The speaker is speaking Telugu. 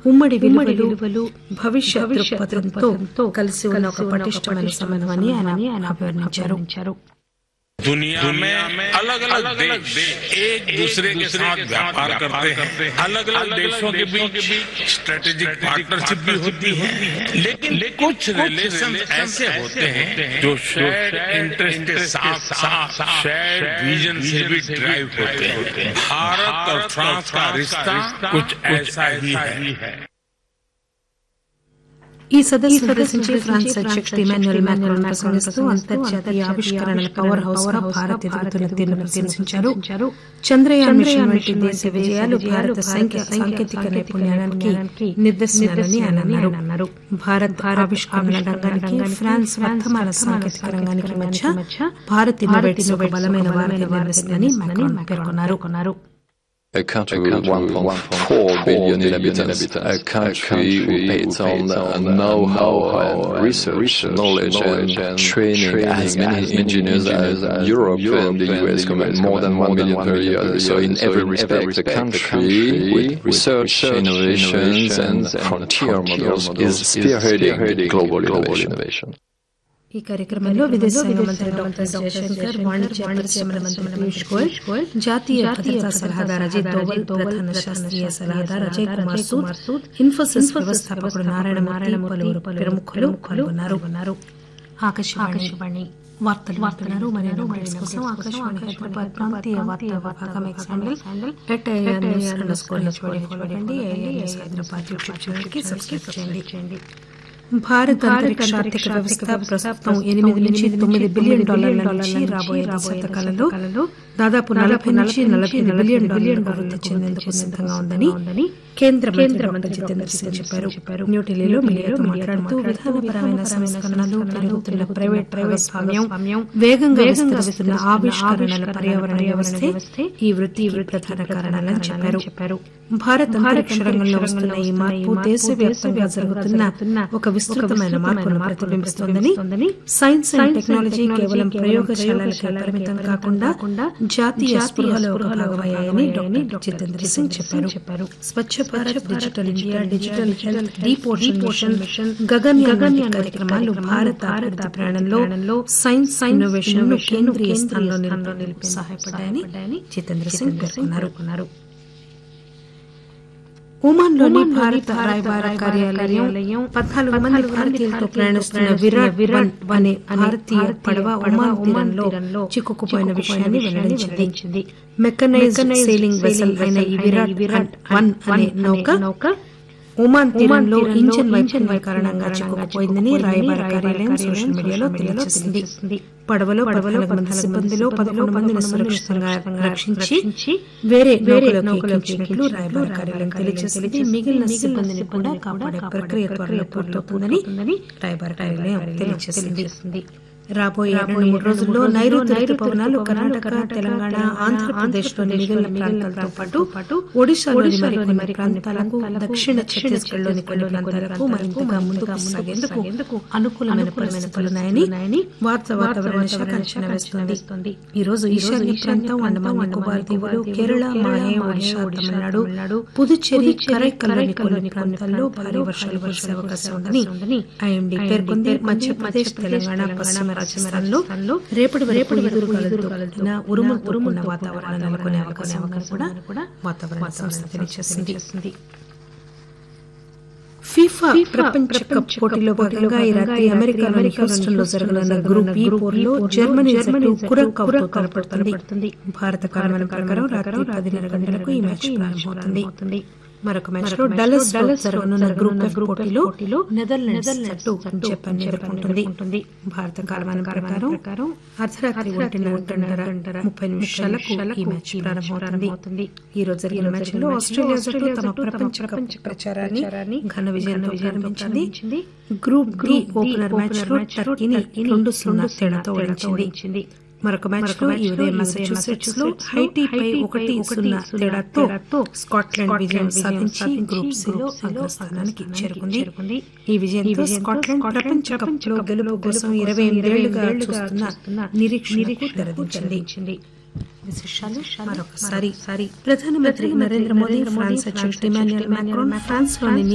ఉమ్మడి విలువలు భవిష్య దృక్పథంతో కలిసి ఉన్న ఒక పటిష్టమైన సంబంధమని ఆయన అభివర్ణించారు दुनिया में अलग अलग देश एक दूसरे के साथ व्यापार करते हैं अलग अलग देशों के बीच स्ट्रेटेजिक पार्टनरशिप भी होती है लेकिन कुछ रिलेशन ऐसे होते हैं जो शेयर इंटरेस्ट के साथ साथ शेयर विजन से भी ड्राइव होते हैं भारत और फ्रांस का रिश्ता कुछ ऐसा ही है ఈ సదస్సు ఉద్దేశించి ఫ్రాన్స్ అధ్యక్షుడు ఇమాన్యుయల్ మ్యాక్రాన్ ప్రసంగిస్తూ అంతర్జాతీయ ఆవిష్కరణల పవర్ హౌస్ గా భారత్ ఎదుగుతున్న తీరును ప్రశంసించారు చంద్రయాన్ మిషన్ వంటి దేశ విజయాలు భారత సాంకేతిక నైపుణ్యానికి నిదర్శనాలని ఆయన అన్నారు భారత్ ఆవిష్కరణల రంగానికి ఫ్రాన్స్ వర్తమాన సాంకేతిక రంగానికి మధ్య భారత్ ఇన్నోవేటివ్స్ ఒక బలమైన వారధి నిర్వహిస్తుందని మ్యాక్రాన్ పేర్కొన్నారు A country with 1.4 billion inhabitants, a country based on know-how and research, knowledge and training as many engineers as Europe and the US commit more than 1 million per year. So in every respect, a country with research, innovations and frontier models is spearheading global innovation. ఈ కార్యక్రమంలో విదేశాంగ మంత్రి డాక్టర్ జయశంకర్ వాణిజ్య పరిశ్రమల మంత్రి పీయూష్ గోయల్ జాతీయ భద్రతా సలహాదారు అజిత్ దోవల్ ప్రధాన శాస్త్రీయ సలహాదారు అజయ్ కుమార్ సూద్ ఇన్ఫోసిస్ వ్యవస్థాపకుడు నారాయణ నారాయణ పలువురు ప్రముఖులు పాల్గొన్నారు ఆకాశవాణి వార్తలు వార్తలు మరియు అప్డేట్స్ కోసం ఆకాశవాణి హైదరాబాద్ ప్రాంతీయ వార్తా విభాగం X handle at AR news under score HOD చూడండి AR news Hyderabad YouTube channel కి సబ్స్క్రైబ్ చేయండి భారత అంతరిక్ష ఆర్థిక వ్యవస్థ ప్రస్తుతం ఎనిమిది నుంచి తొమ్మిది బిలియన్ డాలర్ల నుంచి రాబోయే దశాబ్ద కాలంలో దాదాపు నలభై నుంచి నలభై బిలియన్ డాలర్ల వృద్ధి చెందేందుకు సిద్ధంగా ఉందని కేంద్ర మంత్రి జితేంద్ర సింగ్ చెప్పారు న్యూఢిల్లీలో మీడియాతో మాట్లాడుతూ విధానపరమైన సంస్కరణలు పెరుగుతున్న ప్రైవేట్ భాగస్వామ్యం వేగంగా విస్తరిస్తున్న ఆవిష్కరణల పర్యావరణ వ్యవస్థే ఈ వృద్ధి ప్రధాన కారణాలని చెప్పారు భారత్ అంతరిక్ష రంగంలో వస్తున్న ఈ మార్పు దేశవ్యాప్తంగా జరుగుతున్న ఒక విస్తృతమైన మార్పును ప్రతిబింబిస్తోందని సైన్స్ అండ్ టెక్నాలజీ కేవలం ప్రయోగశాలలకే పరిమితం కాకుండా జాతీయ స్పృహలో ఒక భాగమయ్యాయని డాక్టర్ జితేంద్ర సింగ్ చెప్పారు Swachh Bharat digital India digital health deep ocean mission Gagan Gaganyaan కార్యక్రమాలు భారత అభివృద్ధి ప్రయాణంలో సైన్స్ ఇన్నోవేషన్ ను కేంద్రీయ స్థానంలో నిలిపి సహాయపడ్డాయని జితేంద్ర సింగ్ పేర్కొన్నారు ఒమాన్ లోని భారత రాయబార కార్యాలయం పద్నాలుగు మంది భారతీయులతో ప్రయాణిస్తున్న విరాట్ విరాట్ అనే భారతీయ పడవ ఒమాన్ తీరంలో చిక్కుకుపోయిన విషయాన్ని వెల్లడించింది మెకనైజ్డ్ సెయిలింగ్ వెసల్ అయిన ఈ విరాట్ విరాట్ వన్ అనే నౌక ఒమాన్ తీరంలో ఇంజన్ వైఫల్యం కారణంగా చిక్కుకుపోయిందని రాయబార కార్యాలయం సోషల్ మీడియాలో తెలియజేసింది పడవలో పడవలో మంది సిబ్బందిలో పదకొండు మందిని సురక్షితంగా రక్షించి వేరే వేరే నౌకలు రాయబార కార్యాలయం తెలియజేసింది మిగిలిన సిబ్బందిని కూడా కాపాడే ప్రక్రియ త్వరలో పూర్తవుతుందని రాయబార కార్యాలయం తెలియజేసింది రాబోయే రెండు మూడు రోజుల్లో నైరుతి ఋతుపవనాలు కర్ణాటక తెలంగాణ ఆంధ్రప్రదేశ్ లోని మిగిలిన ప్రాంతాలతో పాటు ఒడిశాలోని మరికొన్ని మరి ప్రాంతాలకు దక్షిణ ఛత్తీస్గఢ్ లోని కొన్ని ప్రాంతాలకు మరింతగా ముందుగా సాగేందుకు అనుకూలమైన పరిస్థితులున్నాయని వార్తా వాతావరణ శాఖ అంచనా వేస్తోంది ఈ రోజు ఈశాన్య ప్రాంతం అండమాన్ నికోబార్ దీవులు కేరళ మాహే ఒడిశా తమిళనాడు పుదుచ్చేరి కరైకల్లోని కొన్ని ప్రాంతాల్లో భారీ వర్షాలు కురిసే అవకాశం ఉందని ఐఎండీ పేర్కొంది మధ్యప్రదేశ్ తెలంగాణ పశ్చిమ రాజస్థాన్లో రేపటి రేపటి ఎదురుగాలులతో కలిగిన ఉరుము ఉరుమున్న వాతావరణం నెలకొనే అవకాశం కూడా వాతావరణ సంస్థ తెలియజేసింది ఫీఫా ప్రపంచ కప్ పోటీలో భాగంగా ఈ రాత్రి అమెరికాలోని హ్యూస్టన్ లో జరగనున్న గ్రూప్ బి పోరులో జర్మనీ జర్మనీ కురక్కవుతో తలపడుతుంది భారత కాలమానం ప్రకారం రాత్రి పదిన్నర గంటలకు ఈ మ్యాచ్ ప్రారంభమవుతుంది మరొక మ్యాచ్ లో డలస్ డలస్ జరగనున్న గ్రూప్ ఎఫ్ పోటీలో నెదర్లాండ్స్ జట్టు జపాన్ ఎదుర్కొంటుంది భారత కాలమానం ప్రకారం అర్ధరాత్రి ఒంటిన గంటన్నర ముప్పై నిమిషాలకు ఈ మ్యాచ్ ప్రారంభమవుతుంది ఈ రోజు జరిగిన మ్యాచ్ లో ఆస్ట్రేలియా జట్టు తమ ప్రపంచ కప్ ప్రచారాన్ని ఘన విజయంతో ప్రారంభించింది గ్రూప్ డి ఓపెనర్ మ్యాచ్ లో టర్కీని రెండు సున్నా తేడాతో ఓడించింది మరొక మ్యాచ్ లో ఈ ఉదయం మసాచుసెట్స్ లో హైటీపై ఒకటి సున్నా తేడాతో స్కాట్లాండ్ విజయం సాధించి గ్రూప్ సి లో అగ్రస్థానానికి చేరుకుంది ఈ విజయంతో స్కాట్లాండ్ ప్రపంచ కప్ లో గెలుపు కోసం ఇరవై ఎనిమిదేళ్లుగా చూస్తున్న నిరీక్షణకు తెరదించింది విశేషాలు మరొకసారి ప్రధానమంత్రి నరేంద్ర మోదీ ఫ్రాన్స్ అధ్యక్షుడు ఇమాన్యుయల్ మాక్రోన్ ఫ్రాన్స్ లోని